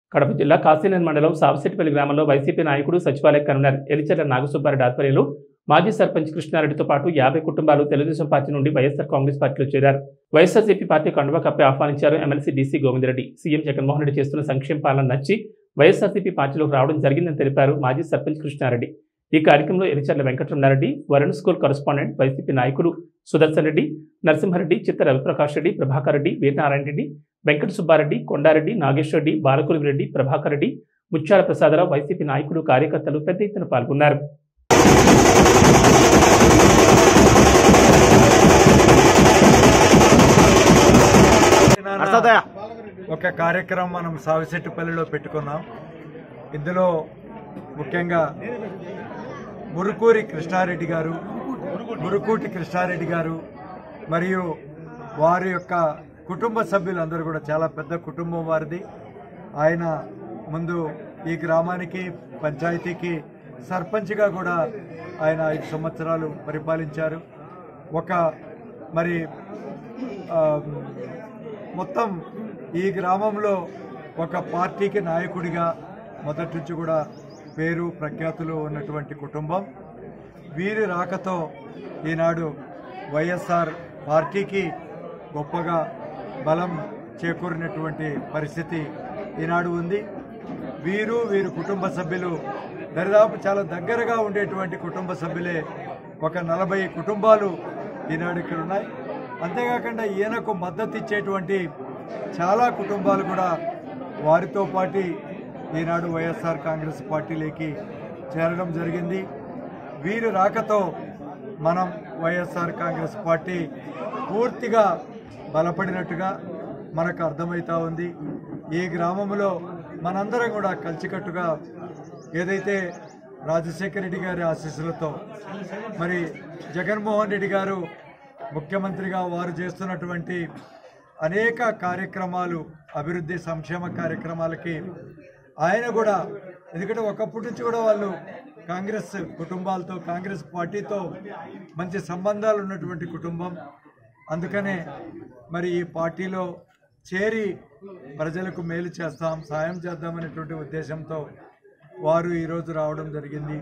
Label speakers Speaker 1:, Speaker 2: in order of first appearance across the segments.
Speaker 1: కడప జిల్లా కాశీనగర్ మండలం సావశెట్టిపల్లి గ్రామంలో వైసీపీ నాయకుడు సచివాలయ కన్వీనర్ ఎలిచెర్ల నాగసుబ్బారెడ్డి ఆధ్వర్యంలో మాజీ సర్పంచ్ కృష్ణారెడ్డితో పాటు యాభై కుటుంబాలు తెలుగుదేశం పార్టీ నుండి వైఎస్ఆర్ కాంగ్రెస్ పార్టీలో చేరారు వైఎస్ఆర్సీపీ పార్టీ కండువా కప్పి ఆహ్వానించారు MLC DC Govindareddy CM Jaganmohan Reddy చేస్తున్న సంక్షేమ పాలన నచ్చి వైఎస్ఆర్సీపీ పార్టీలోకి రావడం జరిగిందని తెలిపారు మాజీ సర్పంచ్ కృష్ణారెడ్డి ఈ కార్యక్రమంలో Elicherla Venkataramanareddy Varun school correspondent YCP నాయకులు సుదర్శన్ రెడ్డి నరసింహారెడ్డి చిత్త రవిప్రకాష్ రెడ్డి ప్రభాకర్ రెడ్డి వీరనారాయణ రెడ్డి వెంకట సుబ్బారెడ్డి కొండారెడ్డి నాగేశ్వర రెడ్డి బాలకురి రెడ్డి ప్రభాకర్ రెడ్డి ముత్యాల ప్రసాదరావు వైసీపీ నాయకులు కార్యకర్తలు పెద్ద ఎత్తున పాల్గొన్నారు
Speaker 2: ఒక కార్యక్రమం మనం సావిశెట్టిపల్లిలో పెట్టుకున్నాం ఇందులో ముఖ్యంగా మురుకూరి కృష్ణారెడ్డి గారు మురుకూటి కృష్ణారెడ్డి గారు మరియు వారి యొక్క కుటుంబ సభ్యులందరూ కూడా చాలా పెద్ద కుటుంబం వారిది ఆయన ముందు ఈ గ్రామానికి పంచాయతీకి సర్పంచ్గా కూడా ఆయన ఐదు సంవత్సరాలు పరిపాలించారు ఒక మరి ఆ, మొత్తం ఈ గ్రామంలో ఒక పార్టీకి నాయకుడిగా మొదటి నుంచి కూడా పేరు ప్రఖ్యాతులు ఉన్నటువంటి కుటుంబం వీరి రాకతో ఈనాడు వైఎస్ఆర్ పార్టీకి గొప్పగా బలం చేకూరినటువంటి పరిస్థితి ఈనాడు ఉంది వీరు వీరి కుటుంబ సభ్యులు దరిదాపు చాలా దగ్గరగా ఉండేటువంటి కుటుంబ సభ్యులే ఒక నలభై కుటుంబాలు ఈనాడు ఇక్కడ ఉన్నాయి అంతేకాకుండా ఈయనకు మద్దతు ఇచ్చేటువంటి చాలా కుటుంబాలు కూడా వారితో పాటు ఈనాడు వైఎస్ఆర్ కాంగ్రెస్ పార్టీలోకి చేరడం జరిగింది వీరి రాకతో మనం వైఎస్ఆర్ కాంగ్రెస్ పార్టీ పూర్తిగా బలపడినట్టుగా మనకు అర్థమవుతా ఉంది ఈ గ్రామంలో మనందరం కూడా కలిసికట్టుగా ఏదైతే రాజశేఖర రెడ్డి గారి ఆశీస్సులతో మరి జగన్మోహన్ రెడ్డి గారు ముఖ్యమంత్రిగా వారు చేస్తున్నటువంటి అనేక కార్యక్రమాలు అభివృద్ధి సంక్షేమ కార్యక్రమాలకి ఆయన కూడా ఎందుకంటే ఒకప్పటి నుంచి కూడా వాళ్ళు కాంగ్రెస్ కుటుంబాలతో కాంగ్రెస్ పార్టీతో మంచి సంబంధాలు ఉన్నటువంటి కుటుంబం అందుకనే మరి ఈ పార్టీలో చేరి ప్రజలకు మేలు చేస్తాం సాయం చేద్దామనేటువంటి ఉద్దేశంతో వారు ఈరోజు రావడం జరిగింది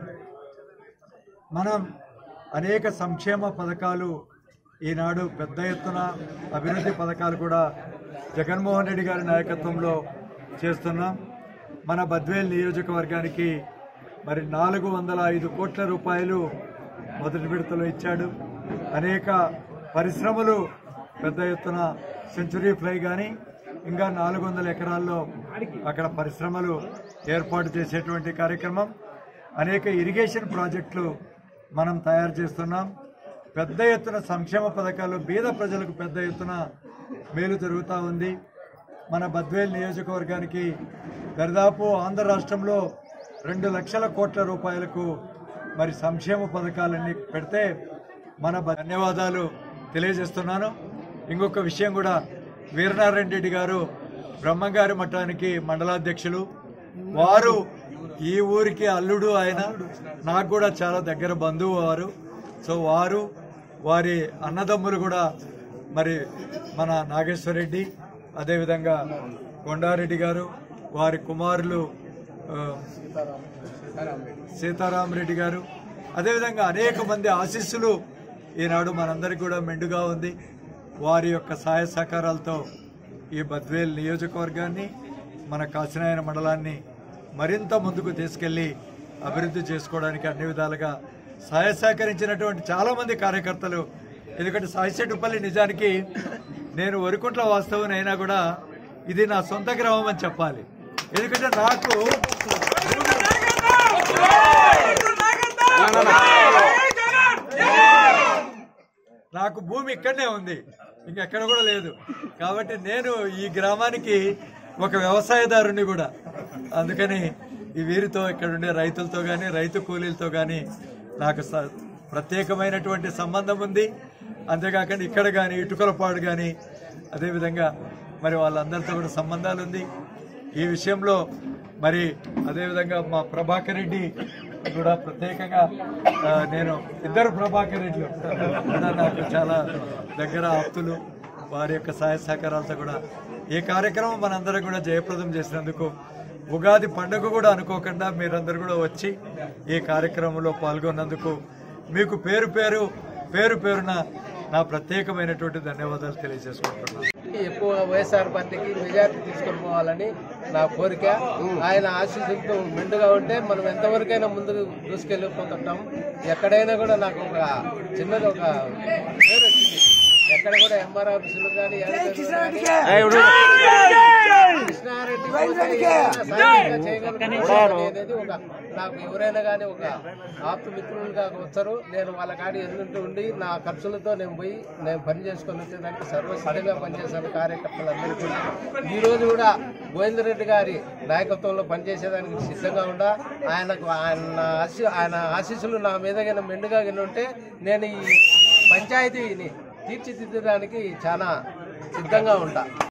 Speaker 2: మనం అనేక సంక్షేమ పథకాలు ఈనాడు పెద్ద ఎత్తున అభివృద్ధి పథకాలు కూడా జగన్మోహన్ రెడ్డి గారి నాయకత్వంలో చేస్తున్నాం మన బద్వేల్ నియోజకవర్గానికి మరి నాలుగు వందల ఐదు కోట్ల రూపాయలు మొదటి విడతలో ఇచ్చాడు అనేక పరిశ్రమలు పెద్ద ఎత్తున సెంచురీ ఫ్లై కానీ ఇంకా నాలుగు వందల ఎకరాల్లో అక్కడ పరిశ్రమలు ఏర్పాటు చేసేటువంటి కార్యక్రమం అనేక ఇరిగేషన్ ప్రాజెక్టులు మనం తయారు చేస్తున్నాం పెద్ద ఎత్తున సంక్షేమ పథకాలు బీద ప్రజలకు పెద్ద ఎత్తున మేలు జరుగుతూ ఉంది మన బద్వేల్ నియోజకవర్గానికి దరిదాపు ఆంధ్ర రాష్ట్రంలో రెండు లక్షల కోట్ల రూపాయలకు మరి సంక్షేమ పథకాలన్నీ పెడితే మన బ- ధన్యవాదాలు తెలియజేస్తున్నాను ఇంకొక విషయం కూడా వీరనారాయణ రెడ్డి గారు బ్రహ్మంగారి మఠానికి మండలాధ్యక్షులు వారు ఈ ఊరికి అల్లుడు ఆయన నాకు కూడా చాలా దగ్గర బంధువు వారు సో వారు వారి అన్నదమ్ములు కూడా మరి మన నాగేశ్వరరెడ్డి అదేవిధంగా కొండారెడ్డి గారు వారి కుమారులు ఆ, సీతారామరెడ్డి గారు అదేవిధంగా అనేక మంది ఆశీస్సులు ఈనాడు మనందరికీ కూడా మెండుగా ఉంది వారి యొక్క సహాయ సహకారాలతో ఈ బద్వేల్ నియోజకవర్గాన్ని మన కాశీనాయన మండలాన్ని మరింత ముందుకు తీసుకెళ్లి అభివృద్ధి చేసుకోవడానికి అన్ని విధాలుగా సహాయ సహకరించినటువంటి చాలా మంది కార్యకర్తలు ఎందుకంటే సాయిశెట్టుపల్లి నిజానికి నేను వరికుంట్ల వాస్తవం అయినా కూడా ఇది నా సొంత గ్రామం అని చెప్పాలి ఎందుకంటే నాకు నాకు భూమి ఇక్కడనే ఉంది ఇంకెక్కడ కూడా లేదు కాబట్టి నేను ఈ గ్రామానికి ఒక వ్యవసాయదారుని కూడా అందుకని ఈ వీరితో ఇక్కడ ఉండే రైతులతో కానీ రైతు కూలీలతో కానీ నాకు స- ప్రత్యేకమైనటువంటి సంబంధం ఉంది అంతేకాకుండా ఇక్కడ కానీ ఇటుకలపాడు కానీ అదేవిధంగా మరి వాళ్ళందరితో కూడా సంబంధాలు ఉంది ఈ విషయంలో మరి అదేవిధంగా మా ప్రభాకర్ రెడ్డి కూడా ప్రత్యేకంగా ఆ, నేను ఇద్దరు ప్రభాకర్ రెడ్డిలు కూడా నాకు చాలా దగ్గర ఆప్తులు వారి యొక్క సహాయ సహకారాలతో కూడా ఈ కార్యక్రమం మనందరం కూడా జయప్రదం చేసినందుకు ఉగాది పండుగ కూడా అనుకోకుండా మీరందరూ కూడా వచ్చి ఈ కార్యక్రమంలో పాల్గొన్నందుకు మీకు పేరు పేరు పేరు పేరున నా ప్రత్యేకమైనటువంటి ధన్యవాదాలు తెలియజేసుకుంటున్నాను
Speaker 3: ఎక్కువ వైఎస్ఆర్ పార్టీకి మెజార్టీ తీసుకొని పోవాలని నా కోరిక ఆయన ఆశీస్సులతో మెండుగా ఉంటే మనం ఎంతవరకైనా ముందుకు దూసుకెళ్ళిపోతుంటాం ఎక్కడైనా కూడా నాకు ఒక చిన్నది ఒక పేరు వచ్చింది ఎక్కడ కూడా ఎంఆర్ ఆఫీసులు కానీ కృష్ణారెడ్డి పోతే ఏదైనా సాయంగా చేయగలుగుతాడు అనేది ఒక నాకు ఎవరైనా కానీ ఒక ఆప్త మిత్రులుగా వచ్చారు నేను వాళ్ళ కాడి ఎదుగుంటూ ఉండి నా ఖర్చులతో నేను పోయి నేను పని చేసుకొని వచ్చేదానికి సర్వసిద్ధంగా పనిచేశాను కార్యకర్తలందరూ కూడా ఈ రోజు కూడా గోవిందరెడ్డి గారి నాయకత్వంలో పనిచేసేదానికి సిద్ధంగా ఉండా ఆయనకు ఆయన ఆశీ ఆయన ఆశీస్సులు నా మీద గిన మెండుగా గిన ఉంటే నేను ఈ పంచాయతీని తీర్చిదిద్దడానికి చాలా సిద్ధంగా ఉంటా